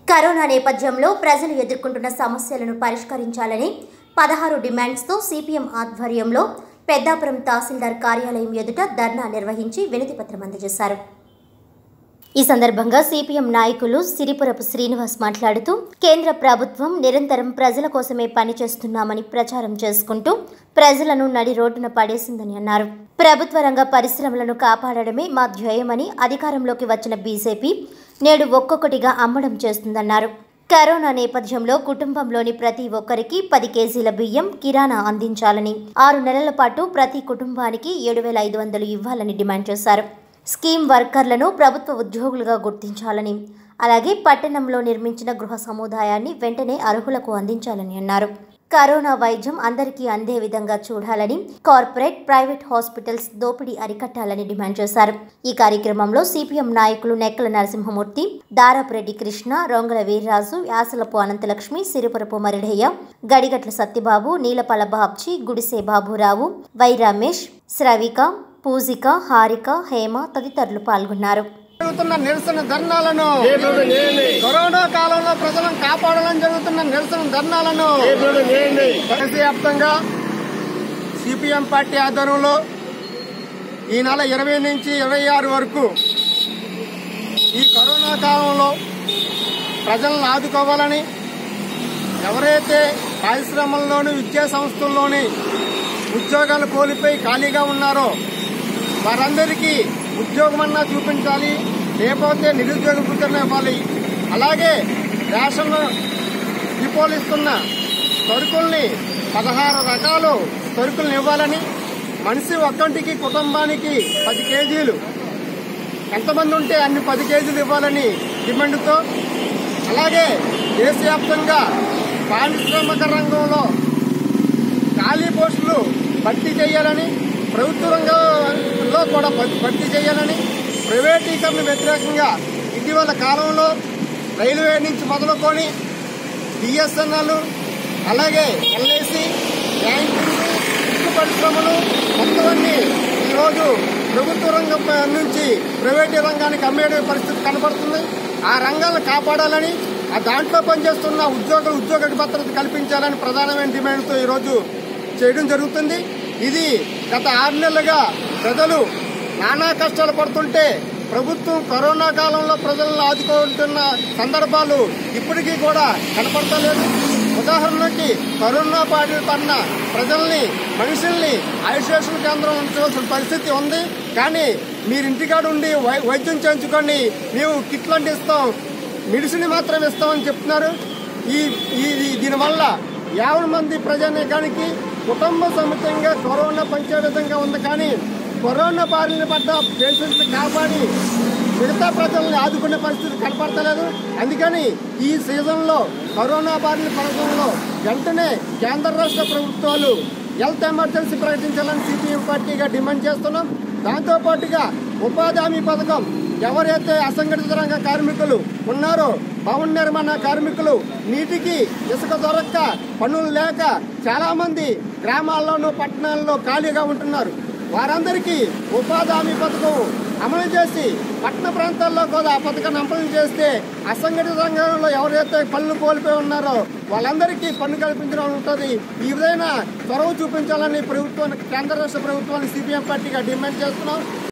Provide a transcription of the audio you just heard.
corona నేపథ్యంలో ప్రజలు ఎదుర్కొంటున్న సమస్యలను పరిష్కరించాలని పదహారు డిమాండ్స్తో సిపిఎం ఆధ్వర్యంలో పెద్దాపురం తహసీల్దార్ కార్యాలయం ఎదుట ధర్నా నిర్వహించి వినతిపత్రం అందజేశారు ఈ సందర్భంగా సిపిఎం నాయకులు సిరిపురపు శ్రీనివాస్ మాట్లాడుతూ కేంద్ర ప్రభుత్వం నిరంతరం ప్రజల కోసమే పనిచేస్తున్నామని ప్రచారం చేసుకుంటూ ప్రజలను నడి రోడ్డున పడేసిందని అన్నారు ప్రభుత్వ రంగ పరిశ్రమలను కాపాడడమే మా ధ్యేయమని అధికారంలోకి వచ్చిన బీజేపీ నేడు ఒక్కొక్కటిగా అమ్మడం చేస్తుందన్నారు కరోనా నేపథ్యంలో కుటుంబంలోని ప్రతి ఒక్కరికి పది కేజీల బియ్యం కిరాణా అందించాలని ఆరు నెలల పాటు ప్రతి కుటుంబానికి ఏడు వేల ఐదు వందలు ఇవ్వాలని డిమాండ్ చేశారు స్కీమ్ వర్కర్లను ప్రభుత్వ ఉద్యోగులుగా గుర్తించాలని అలాగే పట్టణంలో నిర్మించిన గృహ సముదాయాన్ని వెంటనే అర్హులకు అందించాలని అన్నారు కరోనా వైద్యం అందరికీ అందే విధంగా చూడాలని కార్పొరేట్ ప్రైవేట్ హాస్పిటల్స్ దోపిడీ అరికట్టాలని డిమాండ్ చేశారు ఈ కార్యక్రమంలో సిపిఎం నాయకులు నెక్కల నరసింహమూర్తి దారాపురెడ్డి కృష్ణ రొంగల వీర్రాజు యాసలపు అనంతలక్ష్మి సిరిపురపు మరిడయ్య గడిగట్ల సత్యబాబు నీలపల బాబ్జీ గుడిసే బాబురావు వై రమేష్ శ్రవిక పూజిక హారిక హేమ తదితరులు పాల్గొన్నారు జరుగుతున్న నిరసన ధర్నాలను కరోనా కాలంలో ప్రజలను కాపాడాలని జరుగుతున్న నిరసన ధర్నాలను దేశవ్యాప్తంగా సిపిఎం పార్టీ ఆధ్వర్యంలో ఈ నెల ఇరవై నుంచి ఇరవై ఆరు వరకు ఈ కరోనా కాలంలో ప్రజలను ఆదుకోవాలని ఎవరైతే పరిశ్రమల్లోని విద్యా సంస్థల్లోని ఉద్యోగాలు కోల్పోయి ఖాళీగా ఉన్నారో వారందరికీ ఉద్యోగమన్నా చూపించాలి లేకపోతే నిరుద్యోగ వృత్తిని ఇవ్వాలి అలాగే రేషన్ డిపోలు ఇస్తున్న సరుకుల్ని పదహారు రకాలు సరుకుల్ని ఇవ్వాలని మనిషి ఒక్కంటికి కుటుంబానికి పది కేజీలు ఎంతమంది ఉంటే అన్ని పది కేజీలు ఇవ్వాలని డిమాండ్తో అలాగే దేశవ్యాప్తంగా పారిశ్రామిక రంగంలో ఖాళీ పోస్టులు భర్తీ చేయాలని ప్రభుత్వ రంగంలో కూడా భ- భర్తీ చేయాలని ప్రైవేటీకరణ వ్యతిరేకంగా ఇటీవల కాలంలో రైల్వే నుంచి మొదలుకొని బిఎస్ఎన్ఎల్ అలాగే ఎల్ఐసి బ్యాంకింగ్ ఉక్కు పరిశ్రమలు మొత్తం అన్ని ఈరోజు ప్రభుత్వ రంగం నుంచి ప్రైవేట్ రంగానికి అమ్మేడే పరిస్థితి కనబడుతుంది ఆ రంగాలను కాపాడాలని ఆ దాంట్లో పనిచేస్తున్న ఉద్యోగులు ఉద్యోగ భద్రత కల్పించాలని ప్రధానమైన డిమాండ్తో ఈరోజు చేయడం జరుగుతుంది ఇది గత ఆరు నెలలుగా ప్రజలు నానా కష్టాలు పడుతుంటే ప్రభుత్వం కరోనా కాలంలో ప్రజలను ఆదుకుంటున్న సందర్భాలు ఇప్పటికీ కూడా కనపడతలేదు ఉదాహరణకి కరోనా బారిన పడిన ప్రజల్ని మనుషుల్ని ఐసోలేషన్ కేంద్రం ఉంచవలసిన పరిస్థితి ఉంది కానీ మీరు ఇంటికాడ ఉండి వై- వైద్యం చేయించుకోండి మేము కిట్లు అంటే ఇస్తాం మెడిసిన్ మాత్రం ఇస్తామని చెప్తున్నారు ఈ ఈ ఈ- దీనివల్ల యాభై మంది ప్రజానీకానికి కుటుంబ సమేతంగా కరోనా పంచే విధంగా ఉంది కానీ కరోనా బారిన పడ్డ పేషెంట్ని కాపాడి మిగతా ప్రజల్ని ఆదుకునే పరిస్థితి కనపడతలేదు అందుకని ఈ సీజన్లో కరోనా బారిన పడడంలో వెంటనే కేంద్ర రాష్ట్ర ప్రభుత్వాలు హెల్త్ ఎమర్జెన్సీ ప్రకటించాలని సిపిఎం పార్టీగా డిమాండ్ చేస్తున్నాం దాంతో పాటుగా ఉపాధి హామీ పథకం ఎవరైతే అసంఘటిత రంగ కార్మికులు ఉన్నారో భవన నిర్మాణ కార్మికులు నీటికి ఇసుక దొరక్క పనులు లేక చాలా మంది గ్రామాల్లోనూ పట్టణాల్లో ఖాళీగా ఉంటున్నారు వారందరికీ ఉపాధి హామీ పథకం అమలు చేసి పట్టణ ప్రాంతాల్లో కూడా ఆ పథకాన్ని అమలు చేస్తే అసంఘటిత రంగంలో ఎవరైతే పనులు కోల్పోయి ఉన్నారో వాళ్ళందరికీ పన్ను కల్పించడం ఉంటుంది ఈ విధంగా చొరవ చూపించాలని ప్రభుత్వానికి కేంద్ర రాష్ట్ర ప్రభుత్వాన్ని సిపిఎం పార్టీగా డిమాండ్ చేస్తున్నాం